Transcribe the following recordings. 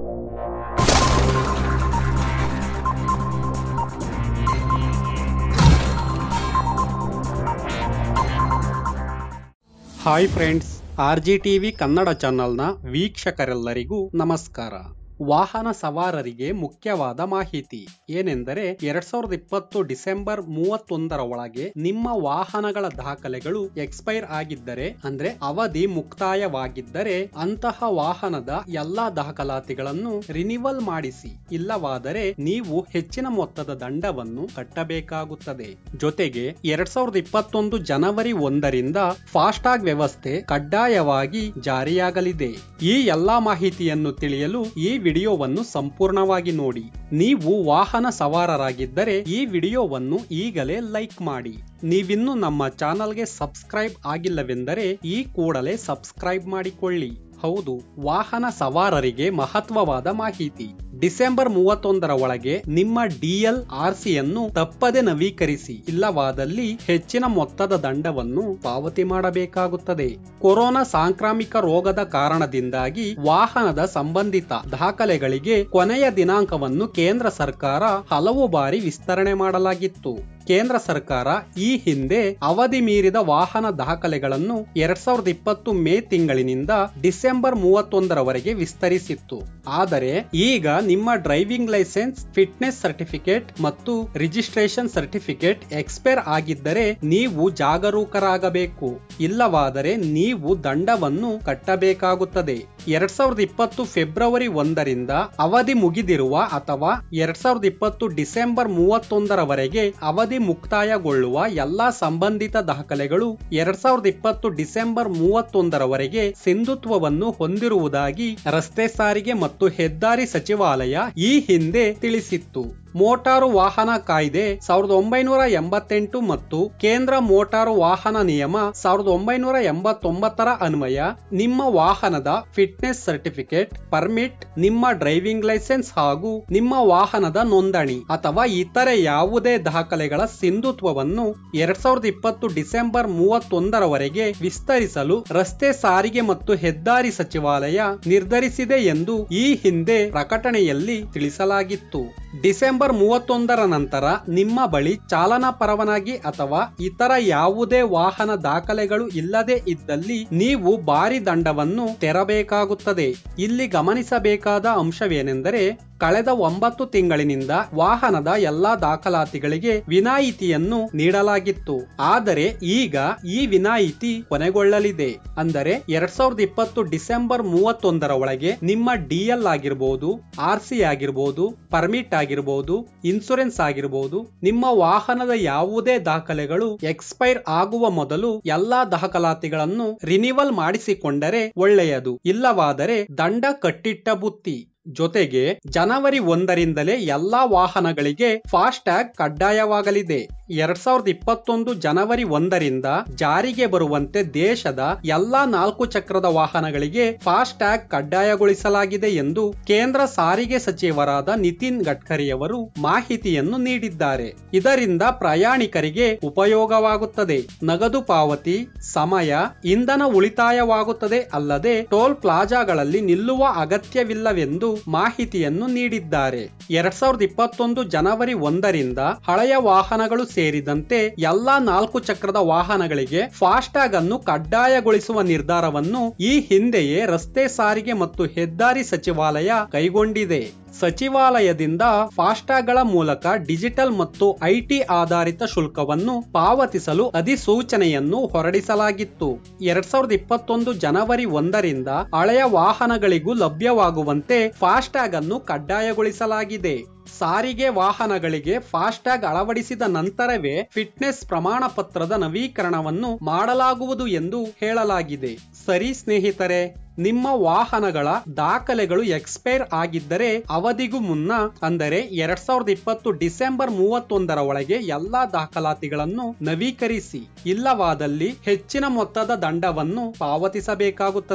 hi friends R G TV Kannada ಚಾನೆಲ್ನ ವೀಕ್ಷಕರೆಲ್ಲರಿಗೂ ನಮಸ್ಕಾರ ವಾಹನ ಸವಾರರಿಗೆ ಮುಖ್ಯವಾದ ಮಾಹಿತಿ ಏನೆಂದರೆ ಎರಡ್ ಸಾವಿರದ ಇಪ್ಪತ್ತು ಡಿಸೆಂಬರ್ ಮೂವತ್ತೊಂದರ ಒಳಗೆ ನಿಮ್ಮ ವಾಹನಗಳ ದಾಖಲೆಗಳು ಎಕ್ಸ್ಪೈರ್ ಆಗಿದ್ದರೆ ಅಂದ್ರೆ ಅವಧಿ ಮುಕ್ತಾಯವಾಗಿದ್ದರೆ ಅಂತಹ ವಾಹನದ ಎಲ್ಲಾ ದಾಖಲಾತಿಗಳನ್ನು ರಿನಿವಲ್ ಮಾಡಿಸಿ ಇಲ್ಲವಾದರೆ ನೀವು ಹೆಚ್ಚಿನ ಮೊತ್ತದ ದಂಡವನ್ನು ಕಟ್ಟಬೇಕಾಗುತ್ತದೆ ಜೊತೆಗೆ ಎರಡ್ ಸಾವಿರದ ಇಪ್ಪತ್ತೊಂದು ಜನವರಿ ಒಂದರಿಂದ ಫಾಸ್ಟಾಗ್ ವ್ಯವಸ್ಥೆ ಕಡ್ಡಾಯವಾಗಿ ಜಾರಿಯಾಗಲಿದೆ ಈ ಎಲ್ಲಾ ಮಾಹಿತಿಯನ್ನು ತಿಳಿಯಲು ಈ ವಿಡಿಯೋವನ್ನು ಸಂಪೂರ್ಣವಾಗಿ ನೋಡಿ ನೀವು ವಾಹನ ಸವಾರರಾಗಿದ್ದರೆ ಈ ವಿಡಿಯೋವನ್ನು ಈಗಲೇ ಲೈಕ್ ಮಾಡಿ ನೀವಿನ್ನು ನಮ್ಮ ಚಾನಲ್ಗೆ ಸಬ್ಸ್ಕ್ರೈಬ್ ಆಗಿಲ್ಲವೆಂದರೆ ಈ ಕೂಡಲೇ ಸಬ್ಸ್ಕ್ರೈಬ್ ಮಾಡಿಕೊಳ್ಳಿ ಹೌದು ವಾಹನ ಸವಾರರಿಗೆ ಮಹತ್ವವಾದ ಮಾಹಿತಿ ಡಿಸೆಂಬರ್ ಮೂವತ್ತೊಂದರ ಒಳಗೆ ನಿಮ್ಮ ಡಿಎಲ್ ಆರ್ಸಿಯನ್ನು ತಪ್ಪದೆ ನವೀಕರಿಸಿ ಇಲ್ಲವಾದಲ್ಲಿ ಹೆಚ್ಚಿನ ಮೊತ್ತದ ದಂಡವನ್ನು ಪಾವತಿ ಮಾಡಬೇಕಾಗುತ್ತದೆ ಕೊರೋನಾ ಸಾಂಕ್ರಾಮಿಕ ರೋಗದ ಕಾರಣದಿಂದಾಗಿ ವಾಹನದ ಸಂಬಂಧಿತ ದಾಖಲೆಗಳಿಗೆ ಕೊನೆಯ ದಿನಾಂಕವನ್ನು ಕೇಂದ್ರ ಸರ್ಕಾರ ಹಲವು ಬಾರಿ ವಿಸ್ತರಣೆ ಮಾಡಲಾಗಿತ್ತು ಕೇಂದ್ರ ಸರ್ಕಾರ ಈ ಹಿಂದೆ ಅವಧಿ ಮೀರಿದ ವಾಹನ ದಾಖಲೆಗಳನ್ನು ಎರಡ್ ಸಾವಿರದ ಇಪ್ಪತ್ತು ಮೇ ತಿಂಗಳಿನಿಂದ ಡಿಸೆಂಬರ್ ಮೂವತ್ತೊಂದರವರೆಗೆ ವಿಸ್ತರಿಸಿತ್ತು ಆದರೆ ಈಗ ನಿಮ್ಮ ಡ್ರೈವಿಂಗ್ ಲೈಸೆನ್ಸ್ ಫಿಟ್ನೆಸ್ ಸರ್ಟಿಫಿಕೇಟ್ ಮತ್ತು ರಿಜಿಸ್ಟ್ರೇಷನ್ ಸರ್ಟಿಫಿಕೇಟ್ ಎಕ್ಸ್ಪೈರ್ ಆಗಿದ್ದರೆ ನೀವು ಜಾಗರೂಕರಾಗಬೇಕು ಇಲ್ಲವಾದರೆ ನೀವು ದಂಡವನ್ನು ಕಟ್ಟಬೇಕಾಗುತ್ತದೆ ಎರಡ್ ಸಾವಿರದ ಇಪ್ಪತ್ತು ಫೆಬ್ರವರಿ ಒಂದರಿಂದ ಅವಧಿ ಮುಗಿದಿರುವ ಅಥವಾ ಎರಡ್ ಸಾವಿರದ ಇಪ್ಪತ್ತು ಡಿಸೆಂಬರ್ ಮೂವತ್ತೊಂದರವರೆಗೆ ಅವಧಿ ಮುಕ್ತಾಯಗೊಳ್ಳುವ ಎಲ್ಲಾ ಸಂಬಂಧಿತ ದಾಖಲೆಗಳು ಎರಡ್ ಸಾವಿರದ ಇಪ್ಪತ್ತು ಡಿಸೆಂಬರ್ ಮೂವತ್ತೊಂದರವರೆಗೆ ಸಿಂಧುತ್ವವನ್ನು ಹೊಂದಿರುವುದಾಗಿ ರಸ್ತೆ ಸಾರಿಗೆ ಮತ್ತು ಹೆದ್ದಾರಿ ಸಚಿವಾಲಯ ಈ ಹಿಂದೆ ತಿಳಿಸಿತ್ತು ಮೋಟಾರು ವಾಹನ ಕಾಯ್ದೆ ಸಾವಿರದ ಒಂಬೈನೂರ ಎಂಬತ್ತೆಂಟು ಮತ್ತು ಕೇಂದ್ರ ಮೋಟಾರು ವಾಹನ ನಿಯಮ ಸಾವಿರದ ಒಂಬೈನೂರ ಎಂಬತ್ತೊಂಬತ್ತರ ಅನ್ವಯ ನಿಮ್ಮ ವಾಹನದ ಫಿಟ್ನೆಸ್ ಸರ್ಟಿಫಿಕೇಟ್ ಪರ್ಮಿಟ್ ನಿಮ್ಮ ಡ್ರೈವಿಂಗ್ ಲೈಸೆನ್ಸ್ ಹಾಗೂ ನಿಮ್ಮ ವಾಹನದ ನೋಂದಣಿ ಅಥವಾ ಇತರೆ ಯಾವುದೇ ದಾಖಲೆಗಳ ಸಿಂಧುತ್ವವನ್ನು ಎರಡ್ ಸಾವಿರದ ಇಪ್ಪತ್ತು ಡಿಸೆಂಬರ್ ಮೂವತ್ತೊಂದರವರೆಗೆ ವಿಸ್ತರಿಸಲು ರಸ್ತೆ ಸಾರಿಗೆ ಮತ್ತು ಹೆದ್ದಾರಿ ಸಚಿವಾಲಯ ನಿರ್ಧರಿಸಿದೆ ಎಂದು ಈ ಹಿಂದೆ ಪ್ರಕಟಣೆಯಲ್ಲಿ ತಿಳಿಸಲಾಗಿತ್ತು ಡಿಸೆಂಬರ್ ಮೂವತ್ತೊಂದರ ನಂತರ ನಿಮ್ಮ ಬಳಿ ಚಾಲನಾ ಪರವಾನಗಿ ಅಥವಾ ಇತರ ಯಾವುದೇ ವಾಹನ ದಾಖಲೆಗಳು ಇಲ್ಲದೆ ಇದ್ದಲ್ಲಿ ನೀವು ಭಾರಿ ದಂಡವನ್ನು ತೆರಬೇಕಾಗುತ್ತದೆ ಇಲ್ಲಿ ಗಮನಿಸಬೇಕಾದ ಅಂಶವೇನೆಂದರೆ ಕಳೆದ ಒಂಬತ್ತು ತಿಂಗಳಿನಿಂದ ವಾಹನದ ಎಲ್ಲಾ ದಾಖಲಾತಿಗಳಿಗೆ ವಿನಾಯಿತಿಯನ್ನು ನೀಡಲಾಗಿತ್ತು ಆದರೆ ಈಗ ಈ ವಿನಾಯಿತಿ ಕೊನೆಗೊಳ್ಳಲಿದೆ ಅಂದರೆ ಎರಡ್ ಸಾವಿರದ ಇಪ್ಪತ್ತು ಡಿಸೆಂಬರ್ ಮೂವತ್ತೊಂದರ ಒಳಗೆ ನಿಮ್ಮ ಡಿಎಲ್ ಆಗಿರಬಹುದು ಆರ್ ಸಿ ಆಗಿರಬಹುದು ಪರ್ಮಿಟ್ ಆಗಿರಬಹುದು ಇನ್ಸೂರೆನ್ಸ್ ಆಗಿರಬಹುದು ನಿಮ್ಮ ವಾಹನದ ಯಾವುದೇ ದಾಖಲೆಗಳು ಎಕ್ಸ್ಪೈರ್ ಆಗುವ ಮೊದಲು ಎಲ್ಲಾ ದಾಖಲಾತಿಗಳನ್ನು ರಿನಿವಲ್ ಮಾಡಿಸಿಕೊಂಡರೆ ಒಳ್ಳೆಯದು ಇಲ್ಲವಾದರೆ ದಂಡ ಕಟ್ಟಿಟ್ಟ ಬುತ್ತಿ ಜೊತೆಗೆ ಜನವರಿ ಒಂದರಿಂದಲೇ ಎಲ್ಲಾ ವಾಹನಗಳಿಗೆ ಫಾಸ್ಟ್ಯಾಗ್ ಕಡ್ಡಾಯವಾಗಲಿದೆ ಎರಡ್ ಸಾವಿರದ ಇಪ್ಪತ್ತೊಂದು ಜನವರಿ ಒಂದರಿಂದ ಜಾರಿಗೆ ಬರುವಂತೆ ದೇಶದ ಎಲ್ಲಾ ನಾಲ್ಕು ಚಕ್ರದ ವಾಹನಗಳಿಗೆ ಫಾಸ್ಟ್ಯಾಗ್ ಕಡ್ಡಾಯಗೊಳಿಸಲಾಗಿದೆ ಎಂದು ಕೇಂದ್ರ ಸಾರಿಗೆ ಸಚಿವರಾದ ನಿತಿನ್ ಗಡ್ಕರಿಯವರು ಮಾಹಿತಿಯನ್ನು ನೀಡಿದ್ದಾರೆ ಇದರಿಂದ ಪ್ರಯಾಣಿಕರಿಗೆ ಉಪಯೋಗವಾಗುತ್ತದೆ ನಗದು ಪಾವತಿ ಸಮಯ ಇಂಧನ ಉಳಿತಾಯವಾಗುತ್ತದೆ ಅಲ್ಲದೆ ಟೋಲ್ ಪ್ಲಾಜಾಗಳಲ್ಲಿ ನಿಲ್ಲುವ ಅಗತ್ಯವಿಲ್ಲವೆಂದು ಮಾಹಿತಿಯನ್ನು ನೀಡಿದ್ದಾರೆ ಎರಡ್ ಸಾವಿರದ ಇಪ್ಪತ್ತೊಂದು ಜನವರಿ ಒಂದರಿಂದ ಹಳೆಯ ವಾಹನಗಳು ಸೇರಿದಂತೆ ಎಲ್ಲಾ ನಾಲ್ಕು ಚಕ್ರದ ವಾಹನಗಳಿಗೆ ಫಾಸ್ಟ್ಯಾಗ್ ಅನ್ನು ಕಡ್ಡಾಯಗೊಳಿಸುವ ನಿರ್ಧಾರವನ್ನು ಈ ಹಿಂದೆಯೇ ರಸ್ತೆ ಸಾರಿಗೆ ಮತ್ತು ಹೆದ್ದಾರಿ ಸಚಿವಾಲಯ ಕೈಗೊಂಡಿದೆ ಸಚಿವಾಲಯದಿಂದ ಫಾಸ್ಟ್ಯಾಗ್ಗಳ ಮೂಲಕ ಡಿಜಿಟಲ್ ಮತ್ತು ಐಟಿ ಆಧಾರಿತ ಶುಲ್ಕವನ್ನು ಪಾವತಿಸಲು ಅಧಿಸೂಚನೆಯನ್ನು ಹೊರಡಿಸಲಾಗಿತ್ತು ಎರಡ್ ಸಾವಿರದ ಇಪ್ಪತ್ತೊಂದು ಜನವರಿ ಒಂದರಿಂದ ಹಳೆಯ ವಾಹನಗಳಿಗೂ ಲಭ್ಯವಾಗುವಂತೆ ಫಾಸ್ಟ್ಯಾಗ್ ಅನ್ನು ಕಡ್ಡಾಯಗೊಳಿಸಲಾಗಿದೆ ಸಾರಿಗೆ ವಾಹನಗಳಿಗೆ ಫಾಸ್ಟ್ಯಾಗ್ ಅಳವಡಿಸಿದ ನಂತರವೇ ಫಿಟ್ನೆಸ್ ಪ್ರಮಾಣ ಪತ್ರದ ನವೀಕರಣವನ್ನು ಮಾಡಲಾಗುವುದು ಎಂದು ಹೇಳಲಾಗಿದೆ ಸರಿ ಸ್ನೇಹಿತರೆ ನಿಮ್ಮ ವಾಹನಗಳ ದಾಖಲೆಗಳು ಎಕ್ಸ್ಪೈರ್ ಆಗಿದ್ದರೆ ಅವಧಿಗೂ ಮುನ್ನ ಅಂದರೆ ಎರಡ್ ಸಾವಿರದ ಇಪ್ಪತ್ತು ಡಿಸೆಂಬರ್ ಮೂವತ್ತೊಂದರ ಒಳಗೆ ಎಲ್ಲಾ ದಾಖಲಾತಿಗಳನ್ನು ನವೀಕರಿಸಿ ಇಲ್ಲವಾದಲ್ಲಿ ಹೆಚ್ಚಿನ ಮೊತ್ತದ ದಂಡವನ್ನು ಪಾವತಿಸಬೇಕಾಗುತ್ತದೆ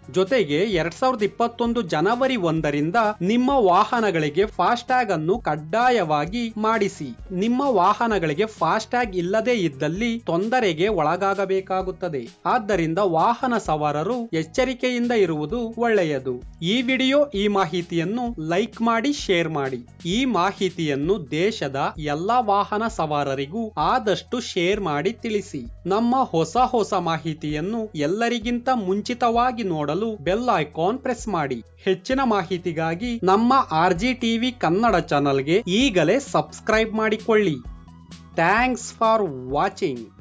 ಜೊತೆಗೆ ಎರಡ್ ಸಾವಿರದ ಇಪ್ಪತ್ತೊಂದು ಜನವರಿ ಒಂದರಿಂದ ನಿಮ್ಮ ವಾಹನಗಳಿಗೆ ಫಾಸ್ಟ್ಯಾಗ್ ಅನ್ನು ಕಡ್ಡಾಯವಾಗಿ ಮಾಡಿಸಿ ನಿಮ್ಮ ವಾಹನಗಳಿಗೆ ಫಾಸ್ಟ್ಯಾಗ್ ಇಲ್ಲದೇ ಇದ್ದಲ್ಲಿ ತೊಂದರೆಗೆ ಒಳಗಾಗಬೇಕಾಗುತ್ತದೆ ಆದ್ದರಿಂದ ವಾಹನ ಸವಾರರು ಎಚ್ಚರಿಕೆಯಿಂದ ಇರುವುದು ಒಳ್ಳೆಯದು ಈ ವಿಡಿಯೋ ಈ ಮಾಹಿತಿಯನ್ನು ಲೈಕ್ ಮಾಡಿ ಶೇರ್ ಮಾಡಿ ಈ ಮಾಹಿತಿಯನ್ನು ದೇಶದ ಎಲ್ಲಾ ವಾಹನ ಸವಾರರಿಗೂ ಆದಷ್ಟು ಶೇರ್ ಮಾಡಿ ತಿಳಿಸಿ ನಮ್ಮ ಹೊಸ ಹೊಸ ಮಾಹಿತಿಯನ್ನು ಎಲ್ಲರಿಗಿಂತ ಮುಂಚಿತವಾಗಿ ನೋಡಲು ಬೆಲ್ ಐಕಾನ್ ಪ್ರೆಸ್ ಮಾಡಿ ಹೆಚ್ಚಿನ ಮಾಹಿತಿಗಾಗಿ ನಮ್ಮ ಆರ್ ಜಿ ಟಿವಿ ಕನ್ನಡ ಚಾನಲ್ಗೆ ಈಗಲೇ ಸಬ್ಸ್ಕ್ರೈಬ್ ಮಾಡಿಕೊಳ್ಳಿ ಥ್ಯಾಂಕ್ಸ್ ಫಾರ್ ವಾಚಿಂಗ್